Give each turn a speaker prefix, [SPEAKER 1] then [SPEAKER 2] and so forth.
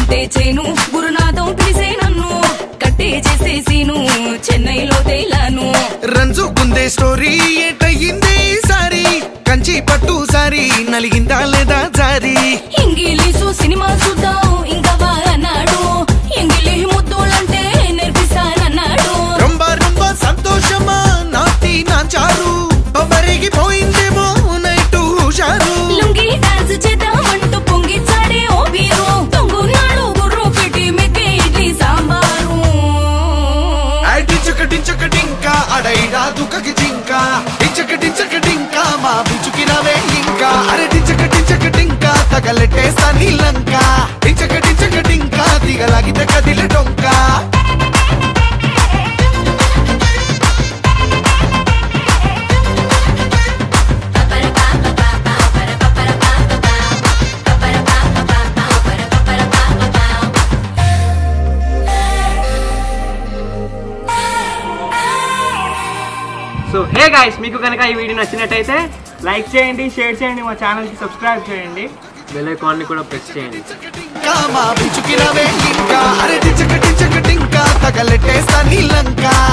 [SPEAKER 1] దున్నుతుంటే చేను గురునాథం పిలిసే నన్ను కట్టే చేసేసిను చెన్నైలో తేలాను
[SPEAKER 2] రంజుకుందే స్టోరీ ఏటయ్యిందే సారి కంచి పట్టు సారి నలిగిందా లేదా జారి
[SPEAKER 1] ఇంగిలీసు సినిమా చూద్దాం ఇంకా బాగా అన్నాడు ఇంగిలి ముద్దులంటే నేర్పిస్తానన్నాడు
[SPEAKER 2] రొంబ రొంబ సంతోషమా నాటి నాంచారు బొమ్మరిగిపోయిందేమో నైటు హుషారు
[SPEAKER 1] లుంగి డాన్స్ చేద్దామంటూ పొంగిచ్చాడే ఓ బీరు తొంగున్నాడు గుర్రు పెట్టి మెక్కే ఇడ్లీ సాంబారు
[SPEAKER 2] డించకటించకటింకా అడైడా దుఃఖకి జింక డించకటించకటింకా మా బిచుకినవే ఇంకా అరే డించకటించకటింకా తగలెట్టేస్తా నీలంక డించకటించకటింకా దిగలాగితే కదిల డొంకా
[SPEAKER 3] సో హే గాయస్ మీకు కనుక ఈ వీడియో నచ్చినట్టయితే లైక్ చేయండి షేర్ చేయండి మా ఛానల్కి సబ్స్క్రైబ్ చేయండి బెల్ ఐకాన్ని కూడా ప్రెస్ చేయండి
[SPEAKER 2] ఇంకా మా బిచుకినవే ఇంకా అరే డించకటించకటింకా తగలెట్టేస్తా నీలంక